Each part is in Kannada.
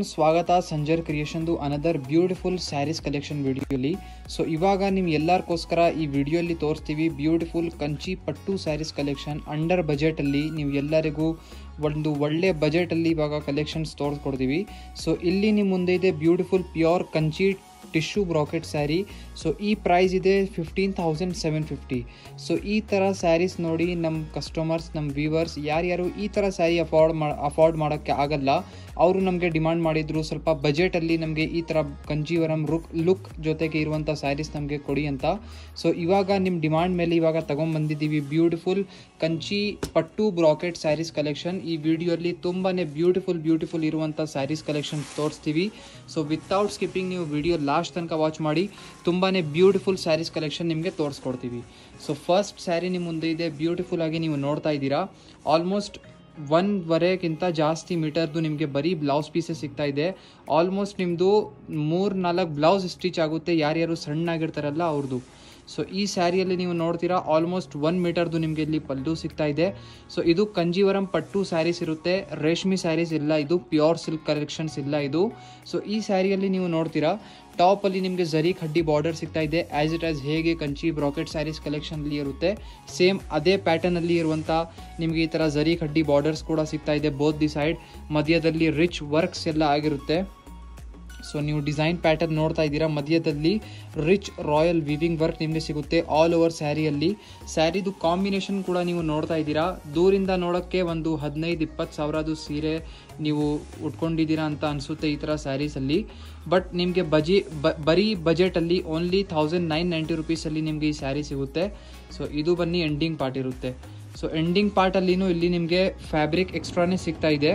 ಎವ್ರಿವನ್ ಸ್ವಾಗತ ಸಂಜರ್ ಕ್ರಿಯೇಷನ್ದು ಅನದರ್ ಬ್ಯೂಟಿಫುಲ್ ಸ್ಯಾರೀಸ್ ಕಲೆಕ್ಷನ್ ವಿಡಿಯೋಲಿ ಸೊ ಇವಾಗ ನಿಮ್ಗೆ ಎಲ್ಲರಿಗೋಸ್ಕರ ಈ ವಿಡಿಯೋಲಿ ತೋರಿಸ್ತೀವಿ ಬ್ಯೂಟಿಫುಲ್ ಕಂಚಿ ಪಟ್ಟು ಸ್ಯಾರೀಸ್ ಕಲೆಕ್ಷನ್ ಅಂಡರ್ ಬಜೆಟಲ್ಲಿ ನೀವು ಎಲ್ಲರಿಗೂ ಒಂದು ಒಳ್ಳೆ ಬಜೆಟಲ್ಲಿ ಇವಾಗ ಕಲೆಕ್ಷನ್ಸ್ ತೋರಿಸ್ಕೊಡ್ತೀವಿ ಸೊ ಇಲ್ಲಿ ನಿಮ್ಮ ಮುಂದೆ ಇದೆ beautiful pure Kanchi tissue bracket sari so ಈ ಪ್ರೈಸ್ ಇದೆ fifteen thousand seven fifty so ಈ ಥರ ಸ್ಯಾರೀಸ್ ನೋಡಿ ನಮ್ಮ ಕಸ್ಟಮರ್ಸ್ ನಮ್ಮ ವ್ಯೂವರ್ಸ್ ಯಾರ್ಯಾರು ಈ ಥರ ಸ್ಯಾರಿ ಅಫೋರ್ಡ್ ಮಾ ಅಫೋರ್ಡ್ ಮಾಡೋಕ್ಕೆ ಆಗಲ್ಲ ಅವರು ನಮಗೆ ಡಿಮಾಂಡ್ ಮಾಡಿದ್ರು ಸ್ವಲ್ಪ ಬಜೆಟಲ್ಲಿ ನಮಗೆ ಈ ಥರ ಕಂಜೀವರಂ ರುಕ್ ಲುಕ್ ಜೊತೆಗೆ ಇರುವಂಥ ಸ್ಯಾರೀಸ್ ನಮಗೆ ಕೊಡಿ ಅಂತ ಸೊ ಇವಾಗ ನಿಮ್ಮ ಡಿಮಾಂಡ್ ಮೇಲೆ ಇವಾಗ ತಗೊಂಡ್ಬಂದಿದ್ದೀವಿ ಬ್ಯೂಟಿಫುಲ್ ಕಂಚಿ ಪಟ್ಟು ಬ್ರಾಕೆಟ್ ಸ್ಯಾರೀಸ್ ಕಲೆಕ್ಷನ್ ಈ ವಿಡಿಯೋಲಿ ತುಂಬಾ ಬ್ಯೂಟಿಫುಲ್ ಬ್ಯೂಟಿಫುಲ್ ಇರುವಂಥ ಸ್ಯಾರೀಸ್ ಕಲೆಕ್ಷನ್ ತೋರಿಸ್ತೀವಿ ಸೊ ವಿತೌಟ್ ಸ್ಕಿಪ್ಪಿಂಗ್ ನೀವು ವಿಡಿಯೋ ಲಾಸ್ಟ್ ತನಕ ವಾಚ್ ಮಾಡಿ ತುಂಬಾ ಬ್ಯೂಟಿಫುಲ್ ಸ್ಯಾರೀಸ್ ಕಲೆಕ್ಷನ್ ನಿಮಗೆ ತೋರಿಸ್ಕೊಡ್ತೀವಿ ಸೊ ಫಸ್ಟ್ ಸ್ಯಾರಿ ನಿಮ್ಮ ಮುಂದೆ ಇದೆ ಬ್ಯೂಟಿಫುಲ್ ಆಗಿ ನೀವು ನೋಡ್ತಾ ಇದ್ದೀರಾ ಆಲ್ಮೋಸ್ಟ್ ಒಂದ್ವರೆಗಿಂತ ಜಾಸ್ತಿ ಮೀಟರ್ದು ನಿಮಗೆ ಬರೀ ಬ್ಲೌಸ್ ಪೀಸಸ್ ಸಿಗ್ತಾ ಇದೆ ಆಲ್ಮೋಸ್ಟ್ ನಿಮ್ಮದು ಮೂರು ನಾಲ್ಕು ಬ್ಲೌಸ್ ಸ್ಟಿಚ್ ಆಗುತ್ತೆ ಯಾರ್ಯಾರು ಸಣ್ಣಾಗಿರ್ತಾರಲ್ಲ ಅವ್ರದ್ದು ಸೊ ಈ ಸ್ಯಾರಿಯಲ್ಲಿ ನೀವು ನೋಡ್ತೀರಾ ಆಲ್ಮೋಸ್ಟ್ ಒನ್ ಮೀಟರ್ದು ನಿಮಗೆ ಇಲ್ಲಿ ಪಲ್ಲು ಸಿಗ್ತಾ ಇದೆ ಸೊ ಇದು ಕಂಜೀವರಂ ಪಟ್ಟು ಸ್ಯಾರೀಸ್ ಇರುತ್ತೆ ರೇಷ್ಮೆ ಸ್ಯಾರೀಸ್ ಇಲ್ಲ ಇದು ಪ್ಯೂರ್ ಸಿಲ್ಕ್ ಕಲೆಕ್ಷನ್ಸ್ ಇಲ್ಲ ಇದು ಸೊ ಈ ಸ್ಯಾರಿಯಲ್ಲಿ ನೀವು ನೋಡ್ತೀರಾ ಟಾಪಲ್ಲಿ ನಿಮಗೆ ಜರಿ ಖಡ್ಡಿ ಬಾರ್ಡರ್ ಸಿಗ್ತಾ ಇದೆ ಆ್ಯಸ್ ಇಟ್ ಆಸ್ ಹೇಗೆ ಕಂಚಿ ಬ್ರಾಕೆಟ್ ಸ್ಯಾರೀಸ್ ಕಲೆಕ್ಷನಲ್ಲಿ ಇರುತ್ತೆ ಸೇಮ್ ಅದೇ ಪ್ಯಾಟರ್ನಲ್ಲಿ ಇರುವಂಥ ನಿಮಗೆ ಈ ಥರ ಜರಿ ಖಡ್ಡಿ ಬಾರ್ಡರ್ಸ್ ಕೂಡ ಸಿಗ್ತಾ ಇದೆ ಬೋತ್ ದಿ ಸೈಡ್ ಮಧ್ಯದಲ್ಲಿ ರಿಚ್ ವರ್ಕ್ಸ್ ಎಲ್ಲ ಆಗಿರುತ್ತೆ ಸೊ ನೀವು ಡಿಸೈನ್ ಪ್ಯಾಟರ್ನ್ ನೋಡ್ತಾ ಇದ್ದೀರಾ ಮಧ್ಯದಲ್ಲಿ ರಿಚ್ ರಾಯಲ್ ವಿವಿಂಗ್ ವರ್ಕ್ ನಿಮಗೆ ಸಿಗುತ್ತೆ ಆಲ್ ಓವರ್ ಸ್ಯಾರಿಯಲ್ಲಿ ಸ್ಯಾರಿದು ಕಾಂಬಿನೇಷನ್ ಕೂಡ ನೀವು ನೋಡ್ತಾ ಇದ್ದೀರಾ ದೂರಿಂದ ನೋಡೋಕ್ಕೆ ಒಂದು ಹದಿನೈದು ಇಪ್ಪತ್ತು ಸಾವಿರದು ಸೀರೆ ನೀವು ಉಟ್ಕೊಂಡಿದ್ದೀರಾ ಅಂತ ಅನಿಸುತ್ತೆ ಈ ಥರ ಸ್ಯಾರೀಸಲ್ಲಿ ಬಟ್ ನಿಮಗೆ ಬಜಿ ಬರೀ ಬಜೆಟಲ್ಲಿ ಓನ್ಲಿ ಥೌಸಂಡ್ ನೈನ್ ನೈಂಟಿ ರುಪೀಸಲ್ಲಿ ನಿಮಗೆ ಈ ಸ್ಯಾರಿ ಸಿಗುತ್ತೆ ಸೊ ಇದು ಬನ್ನಿ ಎಂಡಿಂಗ್ ಪಾರ್ಟ್ ಇರುತ್ತೆ ಸೊ ಎಂಡಿಂಗ್ ಪಾರ್ಟಲ್ಲಿನೂ ಇಲ್ಲಿ ನಿಮಗೆ ಫ್ಯಾಬ್ರಿಕ್ ಎಕ್ಸ್ಟ್ರಾನೇ ಸಿಗ್ತಾ ಇದೆ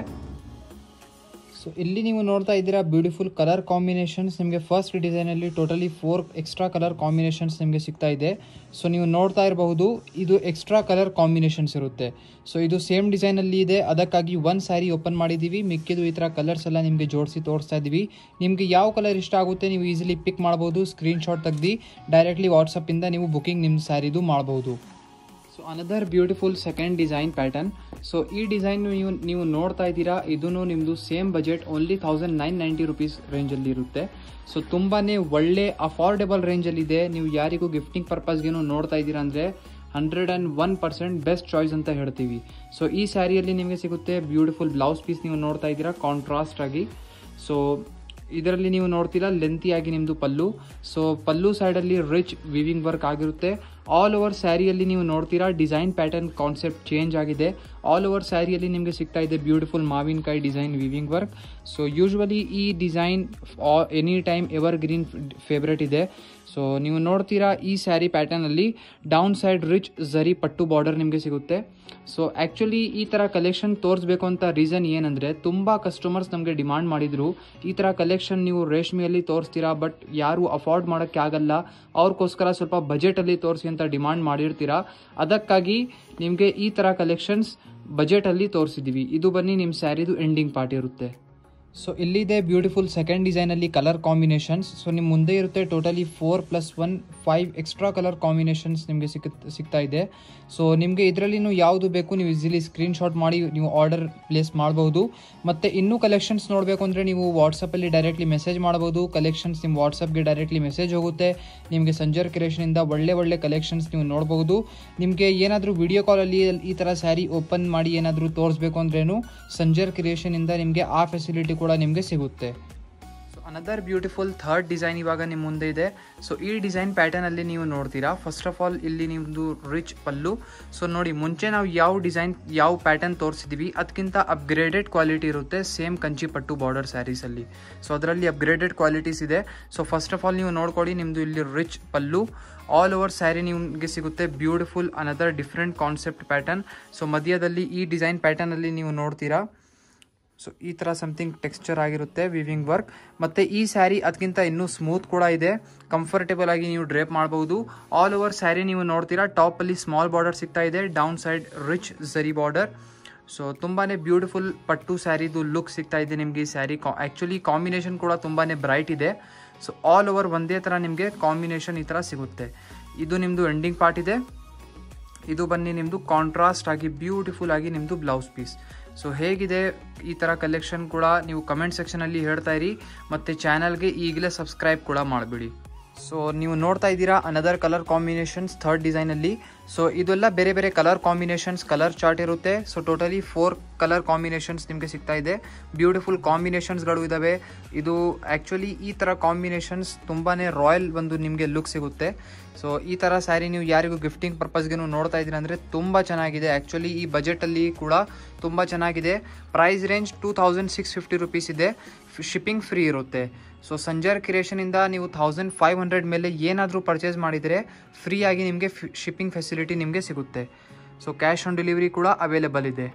ಸೊ ಇಲ್ಲಿ ನೀವು ನೋಡ್ತಾ ಇದ್ದೀರಾ ಬ್ಯೂಟಿಫುಲ್ ಕಲರ್ ಕಾಂಬಿನೇಷನ್ಸ್ ನಿಮಗೆ ಫಸ್ಟ್ ಡಿಸೈನಲ್ಲಿ totally four extra colour combinations ನಿಮಗೆ ಸಿಗ್ತಾ ಇದೆ ಸೊ ನೀವು ನೋಡ್ತಾ ಇರಬಹುದು ಇದು ಎಕ್ಸ್ಟ್ರಾ ಕಲರ್ ಕಾಂಬಿನೇಷನ್ಸ್ ಇರುತ್ತೆ ಸೊ ಇದು ಸೇಮ್ ಡಿಸೈನಲ್ಲಿ ಇದೆ ಅದಕ್ಕಾಗಿ ಒಂದು ಸ್ಯಾರಿ ಓಪನ್ ಮಾಡಿದ್ದೀವಿ ಮಿಕ್ಕಿದು ಈ ಥರ ಕಲರ್ಸ್ ಎಲ್ಲ ನಿಮಗೆ ಜೋಡಿಸಿ ತೋರಿಸ್ತಾ ಇದ್ದೀವಿ ನಿಮಗೆ ಯಾವ ಕಲರ್ ಇಷ್ಟ ಆಗುತ್ತೆ ನೀವು ಈಸಿಲಿ ಪಿಕ್ ಮಾಡ್ಬೋದು ಸ್ಕ್ರೀನ್ಶಾಟ್ ತೆಗ್ದು ಡೈರೆಕ್ಟ್ಲಿ ವಾಟ್ಸಪ್ಪಿಂದ ನೀವು ಬುಕಿಂಗ್ ನಿಮ್ಮ ಸ್ಯಾರಿದು ಮಾಡ್ಬೋದು so another beautiful second design pattern so ಈ ಡಿಸೈನ್ ನೀವು ನೀವು ನೋಡ್ತಾ ಇದ್ದೀರಾ ಇದೂ ನಿಮ್ಮದು same budget only thousand nine ninety rupees ರೇಂಜಲ್ಲಿ ಇರುತ್ತೆ ಸೊ ತುಂಬಾ ಒಳ್ಳೆ ಅಫೋರ್ಡೆಬಲ್ ರೇಂಜಲ್ಲಿದೆ ನೀವು ಯಾರಿಗೂ ಗಿಫ್ಟಿಂಗ್ ಪರ್ಪಸ್ಗೇನು ನೋಡ್ತಾ ಇದ್ದೀರಾ ಅಂದರೆ hundred and one percent best choice ಅಂತ ಹೇಳ್ತೀವಿ ಸೊ ಈ ಸ್ಯಾರಿಯಲ್ಲಿ ನಿಮಗೆ ಸಿಗುತ್ತೆ ಬ್ಯೂಟಿಫುಲ್ ಬ್ಲೌಸ್ ಪೀಸ್ ನೀವು ನೋಡ್ತಾ ಇದ್ದೀರಾ ಕಾಂಟ್ರಾಸ್ಟ್ ಆಗಿ ಸೊ ಇದರಲ್ಲಿ ನೀವು ನೋಡ್ತೀರಾ ಲೆಂತಿಯಾಗಿ ನಿಮ್ಮದು ಪಲ್ಲು ಸೊ ಪಲ್ಲು ಸೈಡಲ್ಲಿ ರಿಚ್ ವಿವಿಂಗ್ ವರ್ಕ್ ಆಗಿರುತ್ತೆ ಆಲ್ ಓವರ್ ಸ್ಯಾರಿಯಲ್ಲಿ ನೀವು ನೋಡ್ತೀರಾ ಡಿಸೈನ್ ಪ್ಯಾಟರ್ನ್ ಕಾನ್ಸೆಪ್ಟ್ ಚೇಂಜ್ ಆಗಿದೆ ಆಲ್ ಓವರ್ ಸ್ಯಾರಿಯಲ್ಲಿ ನಿಮಗೆ ಸಿಗ್ತಾ ಇದೆ ಬ್ಯೂಟಿಫುಲ್ ಮಾವಿನಕಾಯಿ design weaving work so usually ಈ design any time evergreen favourite ಇದೆ ಸೊ ನೀವು ನೋಡ್ತೀರಾ ಈ ಸ್ಯಾರಿ ಪ್ಯಾಟರ್ನಲ್ಲಿ down side rich zari pattu border ನಿಮಗೆ ಸಿಗುತ್ತೆ ಸೊ ಆ್ಯಕ್ಚುಲಿ ಈ ಥರ ಕಲೆಕ್ಷನ್ ತೋರಿಸ್ಬೇಕು ಅಂತ ರೀಸನ್ ಏನಂದರೆ ತುಂಬ ಕಸ್ಟಮರ್ಸ್ ನಮಗೆ ಡಿಮಾಂಡ್ ಮಾಡಿದರು ಈ ಥರ ಕಲೆಕ್ಷನ್ ನೀವು ರೇಷ್ಮೆಯಲ್ಲಿ ತೋರಿಸ್ತೀರಾ ಬಟ್ ಯಾರು ಅಫೋರ್ಡ್ ಮಾಡೋಕ್ಕೆ ಆಗಲ್ಲ ಅವ್ರಿಗೋಸ್ಕರ ಸ್ವಲ್ಪ ಬಜೆಟಲ್ಲಿ ತೋರಿಸಿ ಅಂತ ಡಿಮಾಂಡ್ ಮಾಡಿರ್ತೀರಾ ಅದಕ್ಕಾಗಿ ನಿಮಗೆ ಈ ಥರ ಕಲೆಕ್ಷನ್ಸ್ ಬಜೆಟಲ್ಲಿ ತೋರಿಸಿದ್ದೀವಿ ಇದು ಬನ್ನಿ ನಿಮ್ಮ ಸ್ಯಾರಿದು ಎಂಡಿಂಗ್ ಪಾರ್ಟ್ ಇರುತ್ತೆ ಸೊ ಇಲ್ಲಿದೆ ಬ್ಯೂಟಿಫುಲ್ ಸೆಕೆಂಡ್ ಡಿಸೈನಲ್ಲಿ ಕಲರ್ ಕಾಂಬಿನೇಷನ್ಸ್ ಸೊ ನಿಮ್ಮ ಮುಂದೆ ಇರುತ್ತೆ totally four plus one five extra colour combinations ನಿಮಗೆ ಸಿಕ್ಕ ಸಿಗ್ತಾ ಇದೆ ಸೊ ನಿಮಗೆ ಇದರಲ್ಲಿನೂ ಯಾವುದು ಬೇಕು ನೀವು ಈಸಿಲಿ ಸ್ಕ್ರೀನ್ಶಾಟ್ ಮಾಡಿ ನೀವು ಆರ್ಡರ್ ಪ್ಲೇಸ್ ಮಾಡ್ಬೋದು ಮತ್ತು ಇನ್ನೂ ಕಲೆಕ್ಷನ್ಸ್ ನೋಡಬೇಕು ಅಂದರೆ ನೀವು ವಾಟ್ಸಪ್ಪಲ್ಲಿ ಡೈರೆಕ್ಟ್ಲಿ ಮೆಸೇಜ್ ಮಾಡ್ಬೋದು ಕಲೆಕ್ಷನ್ಸ್ ನಿಮ್ಮ ವಾಟ್ಸಪ್ಗೆ ಡೈರೆಕ್ಟ್ಲಿ ಮೆಸೇಜ್ ಹೋಗುತ್ತೆ ನಿಮಗೆ ಸಂಜರ್ ಕ್ರಿಯೇಷನಿಂದ ಒಳ್ಳೆ ಒಳ್ಳೆ ಕಲೆಕ್ಷನ್ಸ್ ನೀವು ನೋಡ್ಬೋದು ನಿಮಗೆ ಏನಾದರೂ ವಿಡಿಯೋ ಕಾಲಲ್ಲಿ ಈ ಥರ ಸ್ಯಾರಿ ಓಪನ್ ಮಾಡಿ ಏನಾದರೂ ತೋರಿಸ್ಬೇಕು ಅಂದ್ರೇನು ಸಂಜರ್ ಕ್ರಿಯೇಷನಿಂದ ನಿಮಗೆ ಆ ಫೆಸಿಲಿಟಿ ಕೂಡ ನಿಮಗೆ ಸಿಗುತ್ತೆ so another beautiful third design ಇವಾಗ ನಿಮ್ಮ ಮುಂದೆ ಇದೆ ಸೊ ಈ ಡಿಸೈನ್ ಪ್ಯಾಟರ್ನಲ್ಲಿ ನೀವು ನೋಡ್ತೀರಾ ಫಸ್ಟ್ ಆಫ್ ಆಲ್ ಇಲ್ಲಿ ನಿಮ್ಮದು ರಿಚ್ ಪಲ್ಲು ಸೊ ನೋಡಿ ಮುಂಚೆ ನಾವು ಯಾವ ಡಿಸೈನ್ ಯಾವ ಪ್ಯಾಟರ್ನ್ ತೋರಿಸಿದ್ವಿ ಅದಕ್ಕಿಂತ ಅಪ್ಗ್ರೇಡೆಡ್ ಕ್ವಾಲಿಟಿ ಇರುತ್ತೆ ಸೇಮ್ ಕಂಚಿ ಪಟ್ಟು ಬಾರ್ಡರ್ ಸ್ಯಾರೀಸಲ್ಲಿ ಸೊ ಅದರಲ್ಲಿ ಅಪ್ಗ್ರೇಡೆಡ್ ಕ್ವಾಲಿಟೀಸ್ ಇದೆ ಸೊ ಫಸ್ಟ್ ಆಫ್ ಆಲ್ ನೀವು ನೋಡ್ಕೊಳ್ಳಿ ನಿಮ್ಮದು ಇಲ್ಲಿ rich pallu all over sari ನಿಮಗೆ ಸಿಗುತ್ತೆ beautiful another different concept pattern so ಮಧ್ಯದಲ್ಲಿ ಈ ಡಿಸೈನ್ ಪ್ಯಾಟರ್ನಲ್ಲಿ ನೀವು ನೋಡ್ತೀರಾ ಸೊ ಈ ಥರ ಸಮಥಿಂಗ್ ಟೆಕ್ಸ್ಚರ್ ಆಗಿರುತ್ತೆ ವಿವಿಂಗ್ ವರ್ಕ್ ಮತ್ತು ಈ ಸ್ಯಾರಿ ಅದಕ್ಕಿಂತ ಇನ್ನೂ ಸ್ಮೂತ್ ಕೂಡ ಇದೆ ಕಂಫರ್ಟೇಬಲ್ ಆಗಿ ನೀವು ಡ್ರೇಪ್ ಮಾಡ್ಬೋದು ಆಲ್ ಓವರ್ ಸ್ಯಾರಿ ನೀವು ನೋಡ್ತೀರಾ ಟಾಪಲ್ಲಿ ಸ್ಮಾಲ್ ಬಾರ್ಡರ್ ಸಿಗ್ತಾ ಇದೆ down side rich zari border so ತುಂಬಾ ಬ್ಯೂಟಿಫುಲ್ ಪಟ್ಟು ಸ್ಯಾರಿದು ಲುಕ್ ಸಿಗ್ತಾ ಇದೆ ನಿಮಗೆ ಈ ಸ್ಯಾರಿ ಕಾ ಆ್ಯಕ್ಚುಲಿ ಕಾಂಬಿನೇಷನ್ ಕೂಡ ತುಂಬಾ ಬ್ರೈಟ್ ಇದೆ ಸೊ ಆಲ್ ಓವರ್ ಒಂದೇ ಥರ ನಿಮಗೆ ಕಾಂಬಿನೇಷನ್ ಈ ಥರ ಸಿಗುತ್ತೆ ಇದು ನಿಮ್ಮದು ಎಂಡಿಂಗ್ ಪಾರ್ಟ್ ಇದೆ ಇದು ಬನ್ನಿ ನಿಮ್ಮದು ಕಾಂಟ್ರಾಸ್ಟ್ ಆಗಿ ಬ್ಯೂಟಿಫುಲ್ ಆಗಿ ನಿಮ್ಮದು ಬ್ಲೌಸ್ ಪೀಸ್ ಸೊ ಹೇಗಿದೆ ಈ ಥರ ಕಲೆಕ್ಷನ್ ಕೂಡ ನೀವು ಕಮೆಂಟ್ ಸೆಕ್ಷನಲ್ಲಿ ಹೇಳ್ತಾ ಇರಿ ಮತ್ತು ಚಾನಲ್ಗೆ ಈಗಲೇ ಸಬ್ಸ್ಕ್ರೈಬ್ ಕೂಡ ಮಾಡಿಬಿಡಿ ಸೊ ನೀವು ನೋಡ್ತಾ ಇದ್ದೀರಾ ಅನದರ್ ಕಲರ್ ಕಾಂಬಿನೇಷನ್ಸ್ ಥರ್ಡ್ ಡಿಸೈನಲ್ಲಿ ಸೊ ಇದೆಲ್ಲ ಬೇರೆ ಬೇರೆ ಕಲರ್ ಕಾಂಬಿನೇಷನ್ಸ್ ಕಲರ್ ಚಾರ್ಟ್ ಇರುತ್ತೆ so totally four colour combinations ನಿಮಗೆ ಸಿಗ್ತಾ ಇದೆ ಬ್ಯೂಟಿಫುಲ್ ಕಾಂಬಿನೇಷನ್ಸ್ಗಳು ಇದ್ದಾವೆ ಇದು ಆ್ಯಕ್ಚುಲಿ ಈ ಥರ ಕಾಂಬಿನೇಷನ್ಸ್ ತುಂಬಾ ರಾಯಲ್ ಒಂದು ನಿಮಗೆ ಲುಕ್ ಸಿಗುತ್ತೆ ಸೊ ಈ ಥರ ಸ್ಯಾರಿ ನೀವು ಯಾರಿಗೂ ಗಿಫ್ಟಿಂಗ್ ಪರ್ಪಸ್ಗೆ ನೋಡ್ತಾ ಇದ್ದೀರಾ ಅಂದರೆ ತುಂಬ ಚೆನ್ನಾಗಿದೆ ಆ್ಯಕ್ಚುಲಿ ಈ ಬಜೆಟಲ್ಲಿ ಕೂಡ ತುಂಬ ಚೆನ್ನಾಗಿದೆ price range two thousand six fifty rupees ಇದೆ ಶಿಪ್ಪಿಂಗ್ ಫ್ರೀ ಇರುತ್ತೆ ಸೊ ಸಂಜರ್ ಕ್ರಿಯೇಷನಿಂದ ನೀವು ಥೌಸಂಡ್ ಫೈವ್ ಹಂಡ್ರೆಡ್ ಮೇಲೆ ಏನಾದರೂ ಪರ್ಚೇಸ್ ಮಾಡಿದರೆ ಫ್ರೀಯಾಗಿ ನಿಮಗೆ ಶಿಪ್ಪಿಂಗ್ ಫೆಸಿಲಿಟಿ ನಿಮಗೆ ಸಿಗುತ್ತೆ ಸೊ ಕ್ಯಾಶ್ ಆನ್ ಡೆಲಿವರಿ ಕೂಡ ಅವೈಲೇಬಲ್ ಇದೆ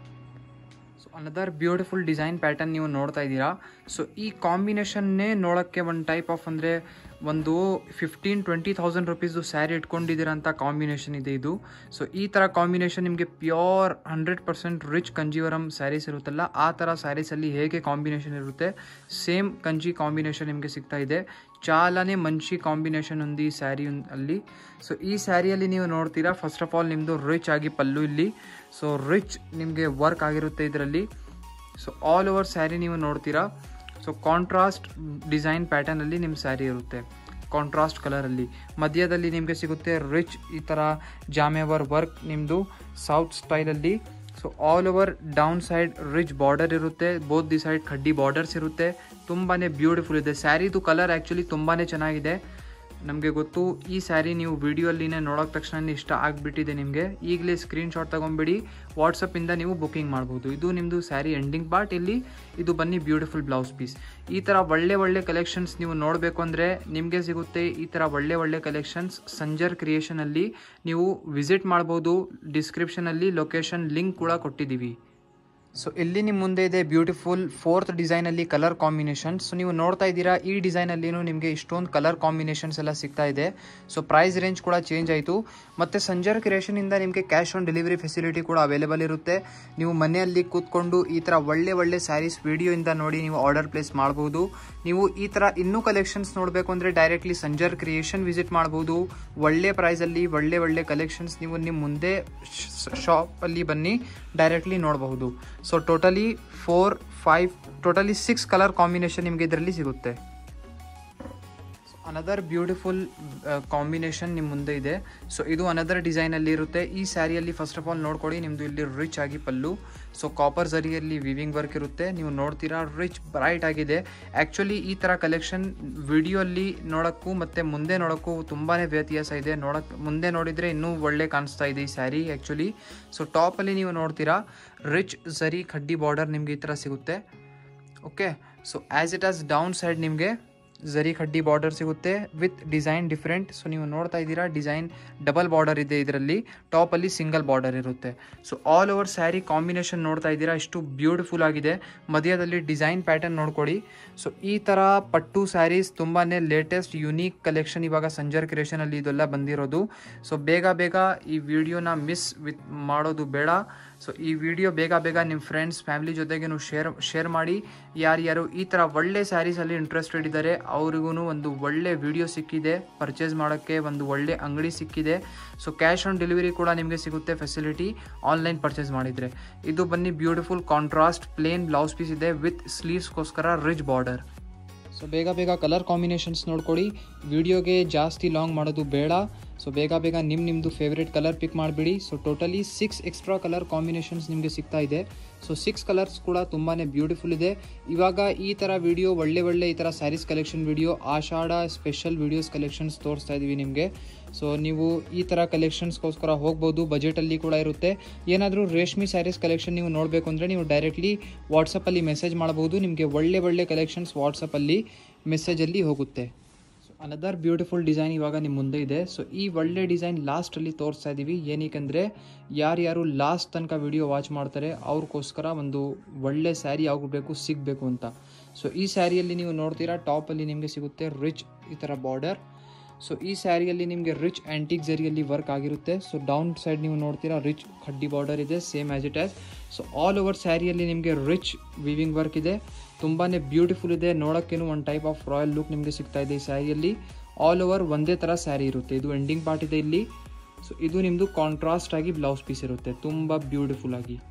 so another beautiful design pattern ನೀವು ನೋಡ್ತಾ ಇದ್ದೀರಾ ಸೊ ಈ ಕಾಂಬಿನೇಷನ್ನೇ ನೋಡೋಕ್ಕೆ ಒಂದು ಟೈಪ್ ಆಫ್ ಅಂದರೆ ಒಂದು fifteen twenty thousand rupees sari ಇಟ್ಕೊಂಡಿದ್ದೀರಂಥ ಕಾಂಬಿನೇಷನ್ ಇದೆ ಇದು ಸೊ ಈ ಥರ ಕಾಂಬಿನೇಷನ್ ನಿಮಗೆ pure hundred percent rich Kanjeevaram saris ಇರುತ್ತಲ್ಲ ಆ ಥರ ಸ್ಯಾರೀಸಲ್ಲಿ ಹೇಗೆ ಕಾಂಬಿನೇಷನ್ ಇರುತ್ತೆ ಸೇಮ್ ಕಂಜಿ ಕಾಂಬಿನೇಷನ್ ನಿಮಗೆ ಸಿಗ್ತಾ ಇದೆ ಚಾಲನೆ ಮಂಚಿ ಕಾಂಬಿನೇಷನ್ ಒಂದು ಈ ಸ್ಯಾರಿ ಅಲ್ಲಿ ಸೊ ಈ ಸ್ಯಾರಿಯಲ್ಲಿ ನೀವು ನೋಡ್ತೀರಾ ಫಸ್ಟ್ ಆಫ್ ಆಲ್ ನಿಮ್ಮದು ರಿಚ್ ಆಗಿ ಪಲ್ಲು ಇಲ್ಲಿ ಸೊ ರಿಚ್ ನಿಮಗೆ ವರ್ಕ್ ಆಗಿರುತ್ತೆ ಇದರಲ್ಲಿ ಸೊ ಆಲ್ ಓವರ್ ಸ್ಯಾರಿ ನೀವು ನೋಡ್ತೀರಾ ಸೊ ಕಾಂಟ್ರಾಸ್ಟ್ ಡಿಸೈನ್ ಪ್ಯಾಟರ್ನಲ್ಲಿ ನಿಮ್ಮ ಸ್ಯಾರಿ ಇರುತ್ತೆ ಕಾಂಟ್ರಾಸ್ಟ್ ಕಲರಲ್ಲಿ ಮಧ್ಯದಲ್ಲಿ ನಿಮಗೆ ಸಿಗುತ್ತೆ ರಿಚ್ ಈ ಥರ ಜಾಮೆವರ್ ವರ್ಕ್ ನಿಮ್ಮದು ಸೌತ್ ಸ್ಟೈಲಲ್ಲಿ so all over down side rich border ಇರುತ್ತೆ ಬೋತ್ ದಿ ಸೈಡ್ ಕಡ್ಡಿ ಬಾರ್ಡರ್ಸ್ ಇರುತ್ತೆ ತುಂಬಾ ಬ್ಯೂಟಿಫುಲ್ ಇದೆ ಸ್ಯಾರಿದು ಕಲರ್ ಆ್ಯಕ್ಚುಲಿ ತುಂಬಾ ಚೆನ್ನಾಗಿದೆ ನಮಗೆ ಗೊತ್ತು ಈ ಸ್ಯಾರಿ ನೀವು ವಿಡಿಯೋಲ್ಲಿನೇ ನೋಡೋಕೆ ತಕ್ಷಣ ಇಷ್ಟ ಆಗಿಬಿಟ್ಟಿದೆ ನಿಮಗೆ ಈಗಲೇ ಸ್ಕ್ರೀನ್ಶಾಟ್ ತೊಗೊಂಬಿಡಿ ವಾಟ್ಸಪ್ಪಿಂದ ನೀವು ಬುಕ್ಕಿಂಗ್ ಮಾಡ್ಬೋದು ಇದು ನಿಮ್ಮದು ಸ್ಯಾರಿ ಎಂಡಿಂಗ್ ಪಾರ್ಟ್ ಇಲ್ಲಿ ಇದು ಬನ್ನಿ ಬ್ಯೂಟಿಫುಲ್ ಬ್ಲೌಸ್ ಪೀಸ್ ಈ ಥರ ಒಳ್ಳೆ ಒಳ್ಳೆ ಕಲೆಕ್ಷನ್ಸ್ ನೀವು ನೋಡಬೇಕು ಅಂದರೆ ನಿಮಗೆ ಸಿಗುತ್ತೆ ಈ ಥರ ಒಳ್ಳೆ ಒಳ್ಳೆ ಕಲೆಕ್ಷನ್ಸ್ ಸಂಜರ್ ಕ್ರಿಯೇಷನಲ್ಲಿ ನೀವು ವಿಸಿಟ್ ಮಾಡ್ಬೋದು ಡಿಸ್ಕ್ರಿಪ್ಷನಲ್ಲಿ ಲೊಕೇಶನ್ ಲಿಂಕ್ ಕೂಡ ಕೊಟ್ಟಿದ್ದೀವಿ ಸೊ ಇಲ್ಲಿ ನಿಮ್ಮ ಮುಂದೆ ಇದೆ ಬ್ಯೂಟಿಫುಲ್ ಫೋರ್ತ್ ಡಿಸೈನಲ್ಲಿ ಕಲರ್ ಕಾಂಬಿನೇಷನ್ ಸೊ ನೀವು ನೋಡ್ತಾ ಇದ್ದೀರಾ ಈ ಡಿಸೈನಲ್ಲಿನೂ ನಿಮಗೆ ಇಷ್ಟೊಂದು ಕಲರ್ ಕಾಂಬಿನೇಷನ್ಸ್ ಎಲ್ಲ ಸಿಗ್ತಾ ಇದೆ ಸೊ ಪ್ರೈಸ್ ರೇಂಜ್ ಕೂಡ ಚೇಂಜ್ ಆಯಿತು ಮತ್ತು ಸಂಜರ್ ಕ್ರಿಯೇಷನಿಂದ ನಿಮಗೆ ಕ್ಯಾಶ್ ಆನ್ ಡೆಲಿವರಿ ಫೆಸಿಲಿಟಿ ಕೂಡ ಅವೈಲೇಬಲ್ ಇರುತ್ತೆ ನೀವು ಮನೆಯಲ್ಲಿ ಕೂತ್ಕೊಂಡು ಈ ಥರ ಒಳ್ಳೆ ಒಳ್ಳೆ ಸ್ಯಾರೀಸ್ ವಿಡಿಯೋಯಿಂದ ನೋಡಿ ನೀವು ಆರ್ಡರ್ ಪ್ಲೇಸ್ ಮಾಡ್ಬೋದು ನೀವು ಈ ಥರ ಇನ್ನೂ ಕಲೆಕ್ಷನ್ಸ್ ನೋಡಬೇಕು ಅಂದರೆ ಡೈರೆಕ್ಟ್ಲಿ ಸಂಜರ್ ಕ್ರಿಯೇಷನ್ ವಿಸಿಟ್ ಮಾಡ್ಬೋದು ಒಳ್ಳೆ ಪ್ರೈಸಲ್ಲಿ ಒಳ್ಳೆ ಒಳ್ಳೆ ಕಲೆಕ್ಷನ್ಸ್ ನೀವು ನಿಮ್ಮ ಮುಂದೆ ಶಾಪಲ್ಲಿ ಬನ್ನಿ ಡೈರೆಕ್ಟ್ಲಿ ನೋಡಬಹುದು so totally four five totally six colour combination ನಿಮಗೆ ಇದರಲ್ಲಿ ಸಿಗುತ್ತೆ ಅನದರ್ ಬ್ಯೂಟಿಫುಲ್ ಕಾಂಬಿನೇಷನ್ ನಿಮ್ಮ ಮುಂದೆ ಇದೆ ಸೊ ಇದು ಅನದರ್ ಡಿಸೈನಲ್ಲಿ ಇರುತ್ತೆ ಈ ಸ್ಯಾರಿಯಲ್ಲಿ ಫಸ್ಟ್ ಆಫ್ ಆಲ್ ನೋಡ್ಕೊಳ್ಳಿ ನಿಮ್ಮದು ಇಲ್ಲಿ ರಿಚ್ ಆಗಿ ಪಲ್ಲು ಸೊ ಕಾಪರ್ ಜರಿಯಲ್ಲಿ ವಿವಿಂಗ್ ವರ್ಕ್ ಇರುತ್ತೆ ನೀವು ನೋಡ್ತೀರಾ ರಿಚ್ ಬ್ರೈಟ್ ಆಗಿದೆ ಆ್ಯಕ್ಚುಲಿ ಈ ಥರ ಕಲೆಕ್ಷನ್ ವಿಡಿಯೋಲ್ಲಿ ನೋಡೋಕ್ಕೂ ಮತ್ತು ಮುಂದೆ ನೋಡೋಕ್ಕೂ ತುಂಬಾ ವ್ಯತ್ಯಾಸ ಇದೆ ನೋಡೋಕ್ಕೆ ಮುಂದೆ ನೋಡಿದರೆ ಇನ್ನೂ ಒಳ್ಳೆ ಕಾಣಿಸ್ತಾ ಇದೆ ಈ ಸ್ಯಾರಿ ಆ್ಯಕ್ಚುಲಿ ಸೊ ಟಾಪಲ್ಲಿ ನೀವು ನೋಡ್ತೀರಾ ರಿಚ್ ಝರಿ ಖಡ್ಡಿ ಬಾರ್ಡರ್ ನಿಮಗೆ ಈ ಥರ ಸಿಗುತ್ತೆ okay so as it is down side ನಿಮಗೆ ಝರಿ ಖಡ್ಡಿ ಬಾರ್ಡರ್ ಸಿಗುತ್ತೆ ವಿತ್ ಡಿಸೈನ್ ಡಿಫ್ರೆಂಟ್ ಸೊ ನೀವು ನೋಡ್ತಾ ಇದ್ದೀರಾ ಡಿಸೈನ್ ಡಬಲ್ ಬಾರ್ಡರ್ ಇದೆ ಇದರಲ್ಲಿ ಟಾಪಲ್ಲಿ ಸಿಂಗಲ್ ಬಾರ್ಡರ್ ಇರುತ್ತೆ so all over sari combination ನೋಡ್ತಾ ಇದ್ದೀರಾ ಇಷ್ಟು ಬ್ಯೂಟಿಫುಲ್ ಆಗಿದೆ ಮಧ್ಯದಲ್ಲಿ ಡಿಸೈನ್ ಪ್ಯಾಟರ್ನ್ ನೋಡ್ಕೊಡಿ ಸೊ ಈ ಥರ ಪಟ್ಟು ಸ್ಯಾರೀಸ್ ತುಂಬಾ ಲೇಟೆಸ್ಟ್ ಯುನೀಕ್ ಕಲೆಕ್ಷನ್ ಇವಾಗ ಸಂಜರ್ ಕ್ರಿಯೇಷನಲ್ಲಿ ಇದೆಲ್ಲ ಬಂದಿರೋದು ಸೊ ಬೇಗ ಬೇಗ ಈ ವಿಡಿಯೋನ ಮಿಸ್ ವಿತ್ ಮಾಡೋದು ಬೇಡ ಸೊ ಈ ವಿಡಿಯೋ ಬೇಗ ಬೇಗ ನಿಮ್ಮ ಫ್ರೆಂಡ್ಸ್ ಫ್ಯಾಮಿಲಿ ಜೊತೆಗೆ ನೀವು ಶೇರ್ ಶೇರ್ ಮಾಡಿ ಯಾರ್ಯಾರು ಈ ಥರ ಒಳ್ಳೆ ಸ್ಯಾರೀಸಲ್ಲಿ ಇಂಟ್ರೆಸ್ಟೆಡ್ ಇದ್ದಾರೆ ಅವ್ರಿಗೂ ಒಂದು ಒಳ್ಳೆ ವಿಡಿಯೋ ಸಿಕ್ಕಿದೆ ಪರ್ಚೇಸ್ ಮಾಡೋಕ್ಕೆ ಒಂದು ಒಳ್ಳೆ ಅಂಗಡಿ ಸಿಕ್ಕಿದೆ ಸೊ ಕ್ಯಾಶ್ ಆನ್ ಡೆಲಿವರಿ ಕೂಡ ನಿಮಗೆ ಸಿಗುತ್ತೆ ಫೆಸಿಲಿಟಿ ಆನ್ಲೈನ್ ಪರ್ಚೇಸ್ ಮಾಡಿದರೆ ಇದು ಬನ್ನಿ beautiful contrast plain blouse piece ಇದೆ ವಿತ್ ಸ್ಲೀವ್ಸ್ಗೋಸ್ಕರ ರಿಚ್ ಬಾರ್ಡರ್ ಸೊ ಬೇಗ ಬೇಗ ಕಲರ್ ಕಾಂಬಿನೇಷನ್ಸ್ ನೋಡ್ಕೊಡಿ ವಿಡಿಯೋಗೆ ಜಾಸ್ತಿ ಲಾಂಗ್ ಮಾಡೋದು ಬೇಡ ಸೊ ಬೇಗ ಬೇಗ ನಿಮ್ಮ ನಿಮ್ಮದು ಫೇವ್ರೇಟ್ ಕಲರ್ ಪಿಕ್ ಮಾಡಿಬಿಡಿ so totally six extra colour combinations ನಿಮಗೆ ಸಿಗ್ತಾ ಇದೆ ಸೊ ಸಿಕ್ಸ್ ಕಲರ್ಸ್ ಕೂಡ ತುಂಬಾ ಬ್ಯೂಟಿಫುಲ್ ಇದೆ ಇವಾಗ ಈ ಥರ ವಿಡಿಯೋ ಒಳ್ಳೆ ಒಳ್ಳೆ ಈ ಥರ saris collection video Ashada special videos collections ತೋರಿಸ್ತಾ ಇದ್ದೀವಿ ನಿಮಗೆ ಸೊ ನೀವು ಈ ಥರ ಕಲೆಕ್ಷನ್ಸ್ಗೋಸ್ಕರ ಹೋಗ್ಬೋದು ಬಜೆಟಲ್ಲಿ ಕೂಡ ಇರುತ್ತೆ ಏನಾದರೂ ರೇಷ್ಮಿ ಸ್ಯಾರೀಸ್ ಕಲೆಕ್ಷನ್ ನೀವು ನೋಡಬೇಕು ಅಂದರೆ ನೀವು ಡೈರೆಕ್ಟ್ಲಿ ವಾಟ್ಸಪ್ಪಲ್ಲಿ ಮೆಸೇಜ್ ಮಾಡಬಹುದು ನಿಮಗೆ ಒಳ್ಳೆ ಒಳ್ಳೆ ಕಲೆಕ್ಷನ್ಸ್ ವಾಟ್ಸಪ್ಪಲ್ಲಿ ಮೆಸೇಜಲ್ಲಿ ಹೋಗುತ್ತೆ ಸೊ ಅನದರ್ ಬ್ಯೂಟಿಫುಲ್ ಡಿಸೈನ್ ಇವಾಗ ನಿಮ್ಮ ಮುಂದೆ ಇದೆ ಸೊ ಈ ಒಳ್ಳೆ ಡಿಸೈನ್ ಲಾಸ್ಟಲ್ಲಿ ತೋರಿಸ್ತಾ ಇದ್ದೀವಿ ಏನಕ್ಕೆ ಯಾರ್ಯಾರು ಲಾಸ್ಟ್ ತನಕ ವಿಡಿಯೋ ವಾಚ್ ಮಾಡ್ತಾರೆ ಅವ್ರಿಗೋಸ್ಕರ ಒಂದು ಒಳ್ಳೆ ಸ್ಯಾರಿ ಯಾವಾಗ ಬೇಕು ಸಿಗಬೇಕು ಅಂತ ಸೊ ಈ ಸ್ಯಾರಿಯಲ್ಲಿ ನೀವು ನೋಡ್ತೀರಾ ಟಾಪಲ್ಲಿ ನಿಮಗೆ ಸಿಗುತ್ತೆ ರಿಚ್ ಈ ಥರ ಬಾರ್ಡರ್ ಸೊ ಈ ಸ್ಯಾರಿಯಲ್ಲಿ ನಿಮಗೆ ರಿಚ್ ಆ್ಯಂಟಿಕ್ ಜರಿಯಲ್ಲಿ ವರ್ಕ್ ಆಗಿರುತ್ತೆ ಸೊ ಡೌನ್ ಸೈಡ್ ನೀವು ನೋಡ್ತೀರಾ ರಿಚ್ ಖಡ್ಡಿ ಬಾರ್ಡರ್ ಇದೆ same as it is so all over ಸ್ಯಾರಿಯಲ್ಲಿ ನಿಮಗೆ ರಿಚ್ ವಿವಿಂಗ್ ವರ್ಕ್ ಇದೆ ತುಂಬಾ ಬ್ಯೂಟಿಫುಲ್ ಇದೆ ನೋಡೋಕ್ಕೇನು ಒಂದು ಟೈಪ್ ಆಫ್ ರಾಯಲ್ ಲುಕ್ ನಿಮಗೆ ಸಿಗ್ತಾ ಇದೆ ಈ ಸ್ಯಾರಿಯಲ್ಲಿ ಆಲ್ ಓವರ್ ಒಂದೇ ಥರ ಸ್ಯಾರಿ ಇರುತ್ತೆ ಇದು ಎಂಡಿಂಗ್ ಪಾರ್ಟ್ ಇದೆ ಇಲ್ಲಿ ಸೊ ಇದು ನಿಮ್ಮದು ಕಾಂಟ್ರಾಸ್ಟ್ ಆಗಿ ಬ್ಲೌಸ್ ಪೀಸ್ ಇರುತ್ತೆ ತುಂಬ ಬ್ಯೂಟಿಫುಲ್ ಆಗಿ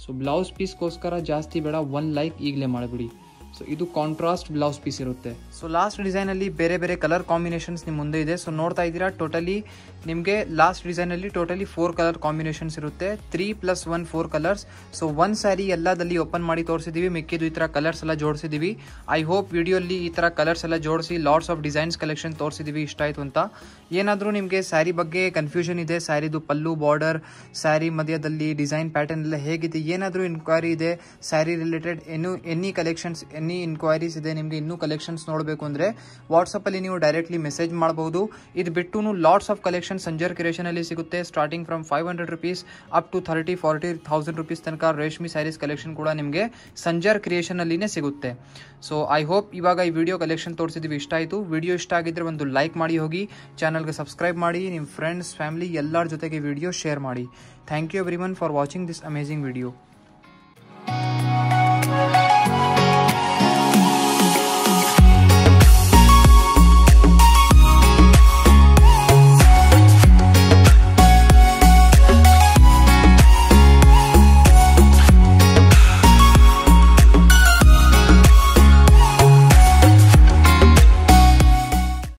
ಸೊ ಬ್ಲೌಸ್ ಪೀಸ್ಗೋಸ್ಕರ ಜಾಸ್ತಿ ಬೇಡ ಒನ್ ಲೈಕ್ ಈಗಲೇ ಮಾಡಿಬಿಡಿ ಸೊ ಇದು ಕಾಂಟ್ರಾಸ್ಟ್ ಬ್ಲೌಸ್ ಪೀಸ್ ಇರುತ್ತೆ ಸೊ ಲಾಸ್ಟ್ ಡಿಸೈನಲ್ಲಿ ಬೇರೆ ಬೇರೆ ಕಲರ್ ಕಾಂಬಿನೇಷನ್ಸ್ ನಿಮ್ಮ ಮುಂದೆ ಇದೆ ಸೊ ನೋಡ್ತಾ ಇದ್ದೀರಾ ಟೋಟಲಿ ನಿಮಗೆ ಲಾಸ್ಟ್ ಡಿಸೈನಲ್ಲಿ ಟೋಟಲಿ ಫೋರ್ ಕಲರ್ ಕಾಂಬಿನೇಷನ್ಸ್ ಇರುತ್ತೆ three plus one four colours so ಒಂದು ಸ್ಯಾರಿ ಎಲ್ಲದಲ್ಲಿ ಓಪನ್ ಮಾಡಿ ತೋರಿಸಿದ್ದೀವಿ ಮಿಕ್ಕಿದ್ದು ಈ ಥರ ಕಲರ್ಸ್ ಎಲ್ಲ ಜೋಡಿಸಿದ್ದೀವಿ ಐ ಹೋಪ್ ವಿಡಿಯೋಲಿ ಈ ಥರ ಕಲರ್ಸ್ ಎಲ್ಲ ಜೋಡಿಸಿ ಲಾಟ್ಸ್ ಆಫ್ ಡಿಸೈನ್ಸ್ ಕಲೆಕ್ಷನ್ ತೋರಿಸಿದ್ದೀವಿ ಇಷ್ಟ ಆಯಿತು ಅಂತ ಏನಾದರೂ ನಿಮಗೆ ಸ್ಯಾರಿ ಬಗ್ಗೆ ಕನ್ಫ್ಯೂಷನ್ ಇದೆ ಸ್ಯಾರಿದು ಪಲ್ಲು ಬಾರ್ಡರ್ ಸ್ಯಾರಿ ಮಧ್ಯದಲ್ಲಿ ಡಿಸೈನ್ ಪ್ಯಾಟರ್ನ್ ಎಲ್ಲ ಹೇಗಿದೆ ಏನಾದರೂ ಇನ್ಕ್ವೈರಿ ಇದೆ ಸ್ಯಾರಿ ರಿಲೇಟೆಡ್ ಏನು ಎನಿ ಕಲೆಕ್ಷನ್ಸ್ ಎನಿ ಇನ್ಕ್ವೈರೀಸ್ ಇದೆ ನಿಮಗೆ ಇನ್ನೂ ಕಲೆಕ್ಷನ್ಸ್ ನೋಡಬೇಕು ಅಂದರೆ ವಾಟ್ಸಪ್ಪಲ್ಲಿ ನೀವು ಡೈರೆಕ್ಟ್ಲಿ ಮೆಸೇಜ್ ಮಾಡಬಹುದು ಇದು ಬಿಟ್ಟು ಲಾಟ್ಸ್ ಆಫ್ ಕಲೆಕ್ಷನ್ ಸಂಜರ್ ಕ್ರಿಯೇಷನಲ್ಲಿ ಸಿಗುತ್ತೆ starting from five hundred rupees up to thirty forty thousand rupees ತನಕ ರೇಷ್ಮಿ ಸ್ಯಾರೀಸ್ ಕಲೆಕ್ಷನ್ ಕೂಡ ನಿಮಗೆ ಸಂಜರ್ ಕ್ರಿಯೇಷನಲ್ಲಿನೇ ಸಿಗುತ್ತೆ ಸೊ ಐ ಹೋಪ್ ಇವಾಗ ಈ ವಿಡಿಯೋ ಕಲೆಕ್ಷನ್ ತೋರಿಸಿದ್ವಿ ಇಷ್ಟ ಆಯಿತು ವಿಡಿಯೋ ಇಷ್ಟ ಆಗಿದ್ರೆ ಒಂದು ಲೈಕ್ ಮಾಡಿ ಹೋಗಿ ಚಾನಲ್ಗೆ ಸಬ್ಸ್ಕ್ರೈಬ್ ಮಾಡಿ ನಿಮ್ಮ ಫ್ರೆಂಡ್ಸ್ ಫ್ಯಾಮಿಲಿ ಎಲ್ಲರ ಜೊತೆಗೆ ವಿಡಿಯೋ ಶೇರ್ ಮಾಡಿ thank you every one for watching this amazing video